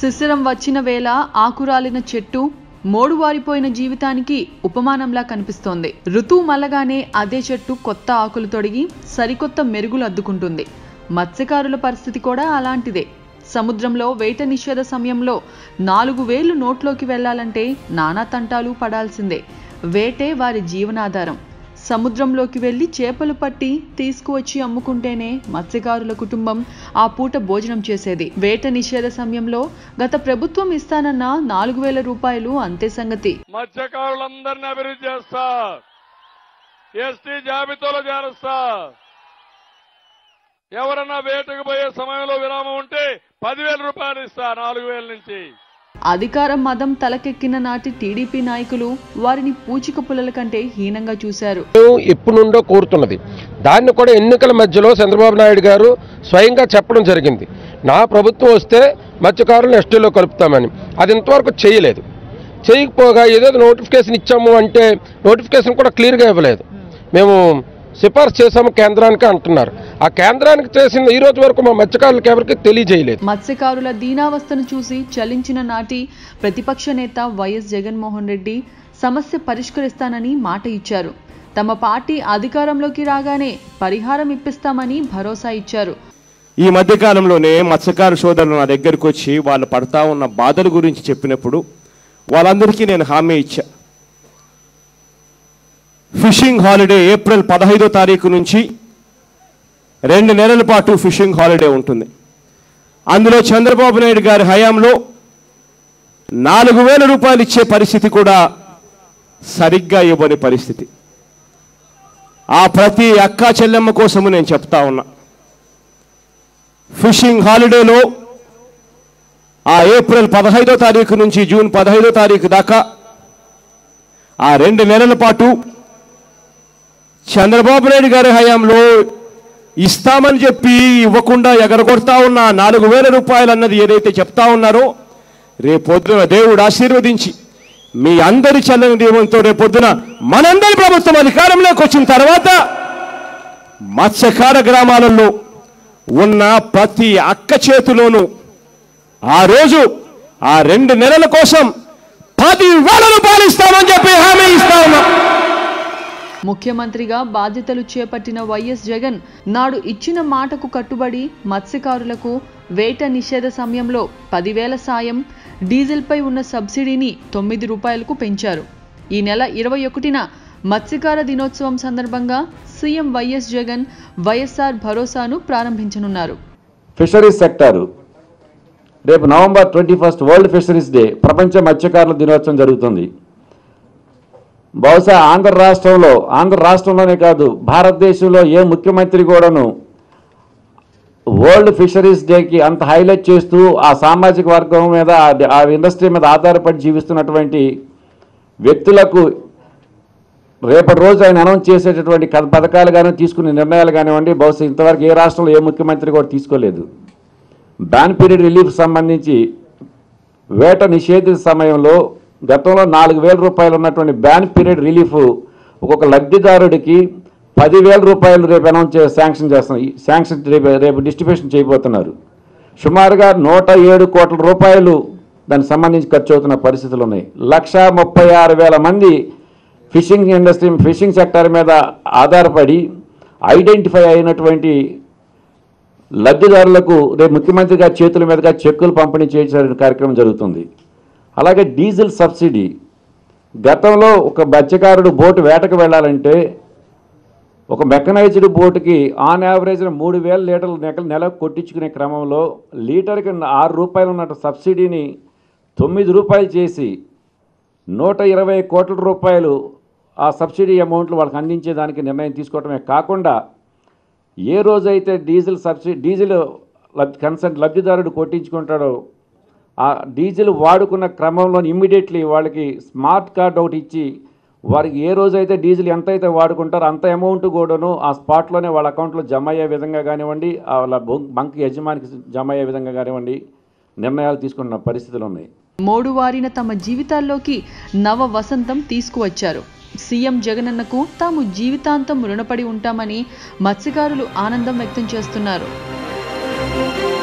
శిశిరం వచ్చిన వేళ ఆకురాలిన చెట్టు మోడు వారిపోయిన జీవితానికి ఉపమానంలా కనిపిస్తోంది ఋతువు మల్లగానే అదే చెట్టు కొత్త ఆకులు తొడిగి సరికొత్త మెరుగులు అద్దుకుంటుంది మత్స్యకారుల పరిస్థితి కూడా అలాంటిదే సముద్రంలో వేట నిషేధ సమయంలో నాలుగు వేలు నోట్లోకి వెళ్లాలంటే నానా తంటాలు పడాల్సిందే వేటే వారి జీవనాధారం సముద్రంలోకి వెళ్లి చేపలు పట్టి తీసుకువచ్చి అమ్ముకుంటేనే మత్స్యకారుల కుటుంబం ఆ పూట భోజనం చేసేది వేట నిషేధ సమయంలో గత ప్రభుత్వం ఇస్తానన్న నాలుగు వేల రూపాయలు అంతే సంగతి మత్స్యకారులందరినీ అభివృద్ధి చేస్తా ఎస్టీ జాబితాలో చేరుస్తా ఎవరన్నా వేటకు పోయే సమయంలో విరామం ఉంటే పదివేల రూపాయలు ఇస్తా నాలుగు వేల నుంచి అధికారం మదం తలకెక్కిన నాటి టీడీపీ నాయకులు వారిని పూచిక పుల్లల కంటే హీనంగా చూశారు మేము ఎప్పుడు నుండో కోరుతున్నది దాన్ని కూడా ఎన్నికల మధ్యలో చంద్రబాబు నాయుడు గారు స్వయంగా చెప్పడం జరిగింది నా ప్రభుత్వం వస్తే మత్స్యకారులను ఎస్టీలో కలుపుతామని అది ఇంతవరకు చేయలేదు చేయకపోగా ఏదో నోటిఫికేషన్ ఇచ్చాము అంటే నోటిఫికేషన్ కూడా క్లియర్గా ఇవ్వలేదు మేము సిఫార్సు చేశాము కేంద్రానికి అంటున్నారు ఆ కేంద్రానికి చేసిన ఈ రోజు వరకు మా మత్స్యకారులకు ఎవరికి తెలియజేయలేదు మత్స్యకారుల దీనావస్థను చూసి చలించిన నాటి ప్రతిపక్ష నేత వైఎస్ జగన్మోహన్ రెడ్డి సమస్య పరిష్కరిస్తానని మాట ఇచ్చారు తమ పార్టీ అధికారంలోకి రాగానే పరిహారం ఇప్పిస్తామని భరోసా ఇచ్చారు ఈ మధ్యకాలంలోనే మత్స్యకారు సోదరులు నా దగ్గరికి వచ్చి వాళ్ళు పడతా ఉన్న బాధల గురించి చెప్పినప్పుడు వాళ్ళందరికీ నేను హామీ ఇచ్చా ఫిషింగ్ హాలిడే ఏప్రిల్ పదహైదో తారీఖు నుంచి రెండు నెలల పాటు ఫిషింగ్ హాలిడే ఉంటుంది అందులో చంద్రబాబు నాయుడు గారి హయాంలో నాలుగు వేల రూపాయలు ఇచ్చే పరిస్థితి కూడా సరిగ్గా ఇవ్వని పరిస్థితి ఆ ప్రతి అక్కా చెల్లెమ్మ కోసము నేను చెప్తా ఉన్నా ఫిషింగ్ హాలిడేలో ఆ ఏప్రిల్ పదహైదో తారీఖు నుంచి జూన్ పదహైదో తారీఖు దాకా ఆ రెండు నెలల పాటు చంద్రబాబు నాయుడు గారి హయాంలో ఇస్తామని చెప్పి ఇవ్వకుండా ఎగరగొడతా ఉన్న ఆ నాలుగు వేల రూపాయలు అన్నది ఏదైతే చెప్తా ఉన్నారో రేపొద్దున దేవుడు ఆశీర్వదించి మీ అందరి చల్లని దీవంతో రేపొద్దున మనందరి ప్రభుత్వం అధికారంలోకి వచ్చిన తర్వాత మత్స్యకార గ్రామాలలో ఉన్న ప్రతి అక్క చేతిలోనూ ఆ రోజు ఆ రెండు నెలల కోసం పది వేల రూపాయలు ఇస్తామని చెప్పి హామీ ఇస్తా ఉన్నాం ముఖ్యమంత్రిగా బాధ్యతలు చేపట్టిన వైఎస్ జగన్ నాడు ఇచ్చిన మాటకు కట్టుబడి మత్స్యకారులకు వేట నిషేధ సమయంలో పదివేల సాయం డీజిల్పై ఉన్న సబ్సిడీని తొమ్మిది రూపాయలకు పెంచారు ఈ నెల ఇరవై ఒకటిన మత్స్యకార దినోత్సవం సందర్భంగా సీఎం వైఎస్ జగన్ వైఎస్ఆర్ భరోసాను ప్రారంభించనున్నారు ఫిషరీస్ సెక్టారు రేపు November twenty first world fisheries day ప్రపంచ మత్స్యకారుల దినోత్సవం జరుగుతుంది బహుశా ఆంధ్ర రాష్ట్రంలో ఆంధ్ర రాష్ట్రంలోనే కాదు భారతదేశంలో ఏ ముఖ్యమంత్రి కూడాను వరల్డ్ ఫిషరీస్ డేకి అంత హైలైట్ చేస్తూ ఆ సామాజిక వర్గం మీద ఆ- ఆ ఇండస్ట్రీ మీద ఆధారపడి జీవిస్తున్నటువంటి వ్యక్తులకు రేపటి రోజు ఆయన అనౌన్స్ చేసేటటువంటి కథ పథకాలు కానీ తీసుకునే నిర్ణయాలు కానివ్వండి బహుశా ఇంతవరకు ఏ రాష్ట్రంలో ఏ ముఖ్యమంత్రి కూడా తీసుకోలేదు బ్యాన్ పీరియడ్ రిలీఫ్ సంబంధించి వేట నిషేధిత సమయంలో గతంలో నాలుగు వేల రూపాయలు ఉన్నటువంటి బ్యాన్ పీరియడ్ రిలీఫ్ ఒక్కొక్క లబ్ధిదారుడికి పదివేల రూపాయలు రేపు అనౌన్స్ చే శాంక్షన్ చేస్తాం ఈ శాంక్షన్ రేపు రేపు డిస్ట్రిబ్యూషన్ చేయబోతున్నారు సుమారుగా నూట ఏడు కోట్ల రూపాయలు దానికి సంబంధించి ఖర్చు అవుతున్న పరిస్థితులు ఉన్నాయి లక్ష ముప్పై ఆరు వేల మంది ఫిషింగ్ ఇండస్ట్రీ ఫిషింగ్ సెక్టర్ మీద ఆధారపడి ఐడెంటిఫై అయినటువంటి లబ్ధిదారులకు రేపు ముఖ్యమంత్రి గారి చేతుల మీదుగా చెక్కులు పంపిణీ చేసే కార్యక్రమం జరుగుతుంది అలాగే డీజిల్ సబ్సిడీ గతంలో ఒక మత్స్యకారుడు బోటు వేటకు వెళ్ళాలంటే ఒక మెకనైజ్డ్ బోటుకి ఆన్ యావరేజ్ మూడు వేల లీటర్లు నెల నెలకు కొట్టించుకునే క్రమంలో లీటర్కి ఆరు రూపాయలు ఉన్న సబ్సిడీని తొమ్మిది రూపాయలు చేసి నూట ఇరవై కోట్ల రూపాయలు ఆ సబ్సిడీ అమౌంట్లు వాళ్ళకి అందించేదానికి నిర్ణయం తీసుకోవడమే కాకుండా ఏ రోజైతే డీజిల్ సబ్సిడీ డీజిల్ లబ్ కన్సెంట్ లబ్ధిదారుడు కొట్టించుకుంటాడో ఆ డీజిల్ వాడుకున్న క్రమంలో ఇమ్మీడియట్లీ వాళ్ళకి స్మార్ట్ కార్డ్ ఒకటి ఇచ్చి వారికి ఏ రోజైతే డీజిల్ ఎంత అయితే వాడుకుంటారో అంత అమౌంట్ కూడాను ఆ స్పాట్లోనే వాళ్ళ అకౌంట్లో జమ అయ్యే విధంగా కానివ్వండి ఆ వాళ్ళ బొం- బంక్ యజమానికి జమ అయ్యే విధంగా కానివ్వండి నిర్ణయాలు తీసుకున్న పరిస్థితులు ఉన్నాయి మోడువారిన తమ జీవితాల్లోకి నవ వసంతం తీసుకువచ్చారు సీఎం జగనన్నకు తాము జీవితాంతం రుణపడి ఉంటామని మత్స్యకారులు ఆనందం వ్యక్తం చేస్తున్నారు